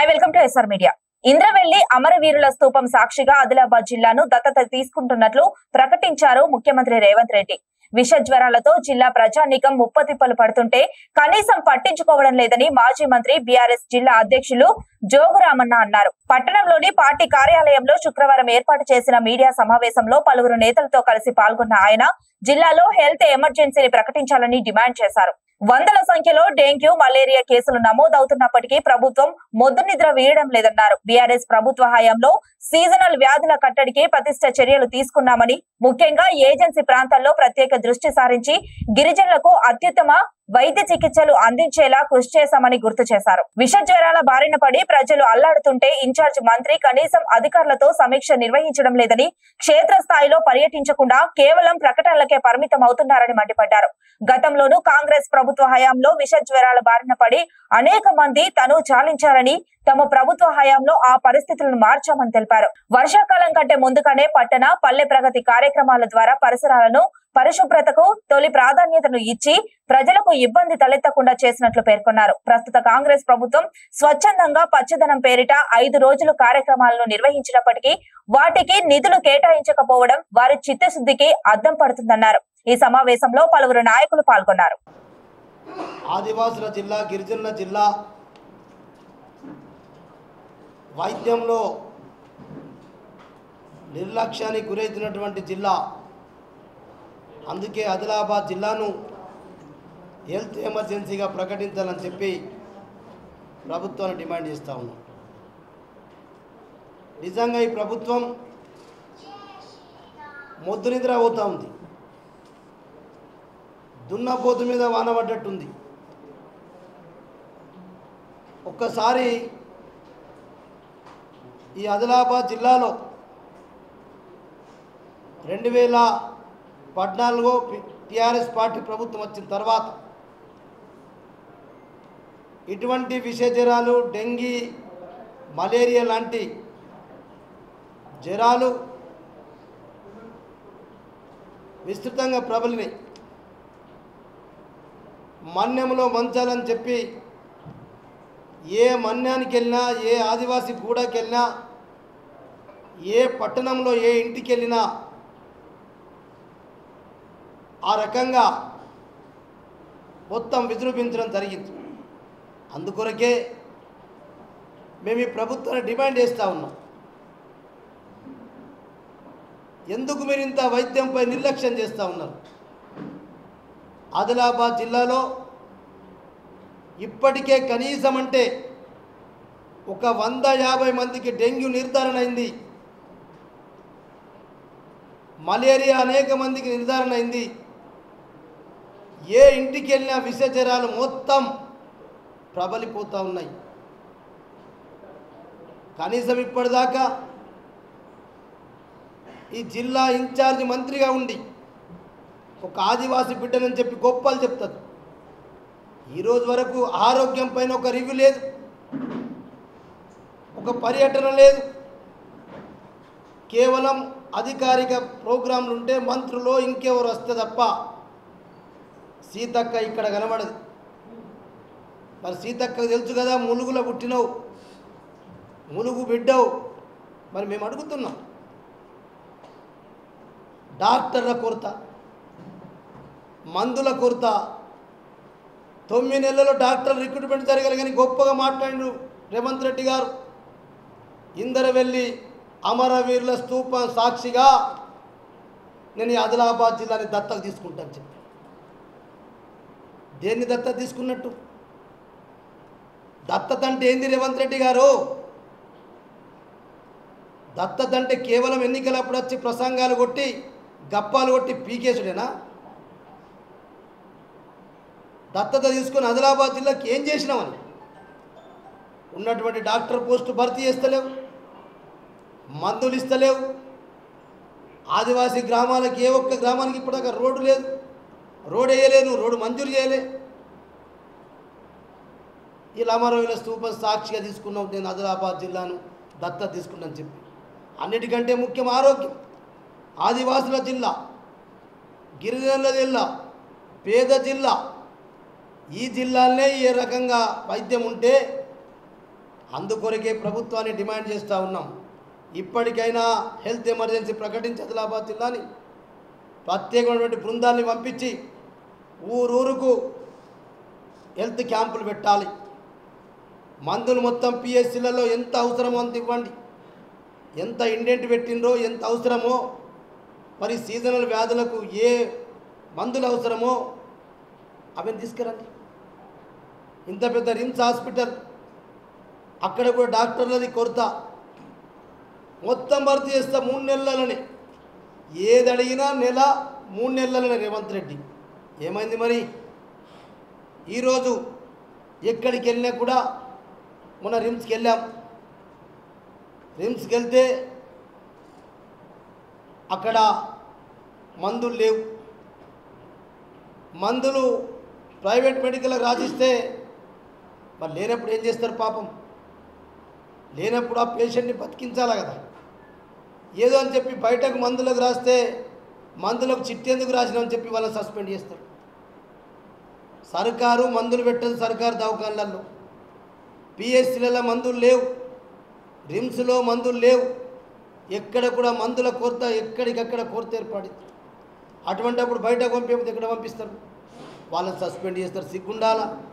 high welcome to SR media Indravelli అమరవీరుల స్తూపం సాక్షిగా ఆదిలాబాద్ జిల్లాను దత్తత తీసుకుంటున్నట్లు ప్రకటించారు ముఖ్యమంత్రి రేవంత్ రెడ్డి విష జ్వరాలతో జిల్లా ప్రజానీకం ముప్పతిప్పలు పడుతుంటే కనీసం పట్టించుకోవడం లేదని మాజీ మంత్రి బీఆర్ఎస్ జిల్లా అధ్యక్షులు జోగురామన్న అన్నారు పట్టణంలోని పార్టీ కార్యాలయంలో శుక్రవారం ఏర్పాటు చేసిన మీడియా సమావేశంలో పలువురు నేతలతో కలిసి పాల్గొన్న ఆయన జిల్లాలో హెల్త్ ఎమర్జెన్సీని ప్రకటించాలని డిమాండ్ చేశారు వందల సంఖ్యలో డెంగ్యూ మలేరియా కేసులు నమోదవుతున్నప్పటికీ ప్రభుత్వం మొద్దు నిద్ర వీయడం లేదన్నారు బీఆర్ఎస్ ప్రభుత్వ హయాంలో సీజనల్ వ్యాధుల కట్టడికి పటిష్ట చర్యలు తీసుకున్నామని ముఖ్యంగా ఏజెన్సీ ప్రాంతాల్లో ప్రత్యేక దృష్టి సారించి గిరిజనులకు అత్యుత్తమ వైద్య చికిత్సలు అందించేలా కృషి చేశామని గుర్తు చేశారు విష జ్వరాల బారిన పడి ప్రజలు అల్లాడుతుంటే ఇన్ఛార్జ్ మంత్రి కనీసం అధికారులతో సమీక్ష నిర్వహించడం లేదని క్షేత్ర స్థాయిలో పర్యటించకుండా కేవలం ప్రకటనలకే పరిమితం అవుతున్నారని మండిపడ్డారు గతంలోనూ కాంగ్రెస్ ప్రభుత్వ హయాంలో విష జ్వరాల బారిన పడి అనేక మంది తను చాలించారని తమ ప్రభుత్వ హయాంలో ఆ పరిస్థితులను మార్చామని తెలిపారు వర్షాకాలం కంటే ముందుగానే పట్టణ పల్లె ప్రగతి కార్యక్రమాల ద్వారా పరిసరాలను పరిశుభ్రతకు తొలి ప్రాధాన్యతను ఇచ్చి ప్రజలకు ఇబ్బంది తలెత్తకుండా చేసినట్లు పేర్కొన్నారు ప్రస్తుత కాంగ్రెస్ ప్రభుత్వం స్వచ్ఛందంగా పచ్చదనం పేరిట ఐదు రోజులు కార్యక్రమాలను నిర్వహించినప్పటికీ వాటికి నిధులు కేటాయించకపోవడం వారి చిత్తశుద్ధికి అద్దం పడుతుందన్నారు ఈ సమావేశంలో పలువురు నాయకులు పాల్గొన్నారు ఆదివాసుల జిల్లా గిరిజనుల జిల్లా వైద్యంలో నిర్లక్ష్యానికి గురవుతున్నటువంటి జిల్లా అందుకే ఆదిలాబాద్ జిల్లాను హెల్త్ ఎమర్జెన్సీగా ప్రకటించాలని చెప్పి ప్రభుత్వాన్ని డిమాండ్ చేస్తూ ఉన్నాం నిజంగా ఈ ప్రభుత్వం మొద్దు నిద్ర అవుతూ ఉంది దున్నపోతు మీద వాన పడ్డట్టుంది ఒక్కసారి ఈ ఆదిలాబాద్ జిల్లాలో రెండు వేల పద్నాలుగు టిఆర్ఎస్ పార్టీ ప్రభుత్వం వచ్చిన తర్వాత ఇటువంటి విష జ్వరాలు డెంగీ మలేరియా లాంటి జ్వరాలు విస్తృతంగా ప్రబలినాయి మన్యంలో మంచాలని చెప్పి ఏ మన్యానికి వెళ్ళినా ఏ ఆదివాసీ గూడకి వెళ్ళినా ఏ పట్టణంలో ఏ ఇంటికి వెళ్ళినా ఆ రకంగా మొత్తం విజృంభించడం జరిగింది అందుకొరకే మేము ఈ ప్రభుత్వాన్ని డిమాండ్ చేస్తూ ఉన్నాం ఎందుకు మీరు ఇంత వైద్యంపై నిర్లక్ష్యం చేస్తూ ఉన్నారు ఆదిలాబాద్ జిల్లాలో ఇప్పటికే కనీసం అంటే ఒక వంద యాభై మందికి డెంగ్యూ నిర్ధారణ అయింది మలేరియా అనేక మందికి నిర్ధారణ అయింది ఏ ఇంటికి వెళ్ళినా విష జ్వరాలు మొత్తం ప్రబలిపోతూ ఉన్నాయి కనీసం ఇప్పటిదాకా ఈ జిల్లా ఇన్ఛార్జ్ మంత్రిగా ఉండి ఒక ఆదివాసి బిడ్డనని చెప్పి గొప్పలు చెప్తారు ఈరోజు వరకు ఆరోగ్యం పైన ఒక రివ్యూ లేదు ఒక పర్యటన లేదు కేవలం అధికారిక ప్రోగ్రాంలు ఉంటే మంత్రులు ఇంకెవరు వస్తే తప్ప సీతక్క ఇక్కడ కనబడదు మరి సీతక్కకు తెలుసు కదా ములుగులో పుట్టినవు ములుగు బిడ్డవు మరి మేము అడుగుతున్నాం డాక్టర్ల కొరత మందుల కొరత తొమ్మిది నెలల్లో డాక్టర్ రిక్రూట్మెంట్ జరగాలి కానీ గొప్పగా మాట్లాడిండు రేవంత్ రెడ్డి గారు ఇందర వెళ్ళి అమరవీరుల స్తూపం సాక్షిగా నేను ఈ ఆదిలాబాద్ జిల్లాని దత్తత తీసుకుంటాను చెప్పి దేన్ని దత్తత తీసుకున్నట్టు దత్తత అంటే ఏంది రేవంత్ రెడ్డి గారు దత్తత అంటే కేవలం ఎన్నికలప్పుడు వచ్చి ప్రసంగాలు కొట్టి గప్పాలు కొట్టి పీకేసుడేనా దత్తత తీసుకుని ఆదిలాబాద్ జిల్లాకి ఏం చేసినామని ఉన్నటువంటి డాక్టర్ పోస్టు భర్తీ చేస్తలేవు మందులు ఇస్తలేవు ఆదివాసీ గ్రామాలకి ఏ ఒక్క గ్రామానికి ఇప్పటిదాకా రోడ్డు లేదు రోడ్ వేయలేదు రోడ్డు మంజూరు చేయలే ఈ అమరవీల స్తూపం సాక్షిగా తీసుకున్నాం నేను ఆదిలాబాద్ జిల్లాను దత్తత తీసుకున్నాను చెప్పి అన్నిటికంటే ముఖ్యం ఆరోగ్యం ఆదివాసుల జిల్లా గిరిజనుల జిల్లా పేద జిల్లా ఈ జిల్లాలనే ఏ రకంగా వైద్యం ఉంటే అందుకొరకే ప్రభుత్వాన్ని డిమాండ్ చేస్తూ ఉన్నాం ఇప్పటికైనా హెల్త్ ఎమర్జెన్సీ ప్రకటించి ఆదిలాబాద్ జిల్లాని ప్రత్యేకమైనటువంటి బృందాన్ని పంపించి ఊరూరుకు హెల్త్ క్యాంపులు పెట్టాలి మందులు మొత్తం పిఎస్సీలలో ఎంత అవసరమో అంత ఇవ్వండి ఎంత ఇండెంట్ పెట్టినరో ఎంత అవసరమో మరి సీజనల్ వ్యాధులకు ఏ మందులు అవసరమో అవన్నీ తీసుకురండి ఇంత పెద్ద రిమ్స్ హాస్పిటల్ అక్కడ కూడా డాక్టర్లది కొరత మొత్తం భర్తీ చేస్తా మూడు నెలలనే ఏది అడిగినా నెల మూడు నెలలనే రేవంత్ రెడ్డి ఏమైంది మరి ఈరోజు ఎక్కడికి వెళ్ళినా కూడా మొన్న రిమ్స్కి వెళ్ళాం రిమ్స్కి వెళ్తే అక్కడ మందులు లేవు మందులు ప్రైవేట్ మెడికల్ రాసిస్తే మరి లేనప్పుడు ఏం చేస్తారు పాపం లేనప్పుడు ఆ పేషెంట్ని బతికించాలి కదా ఏదో అని చెప్పి బయటకు మందులకు రాస్తే మందులకు చిట్టి ఎందుకు రాసినామని చెప్పి వాళ్ళని సస్పెండ్ చేస్తారు సర్కారు మందులు పెట్టదు సర్కారు దవాఖానలలో పిఎస్సీలలో మందులు లేవు రిమ్స్లో మందులు లేవు ఎక్కడ కూడా మందుల కొరత ఎక్కడికక్కడ కొరత ఏర్పడింది అటువంటిప్పుడు బయటకు పంపించకపోతే ఎక్కడ పంపిస్తారు వాళ్ళని సస్పెండ్ చేస్తారు సిగ్గుండాలా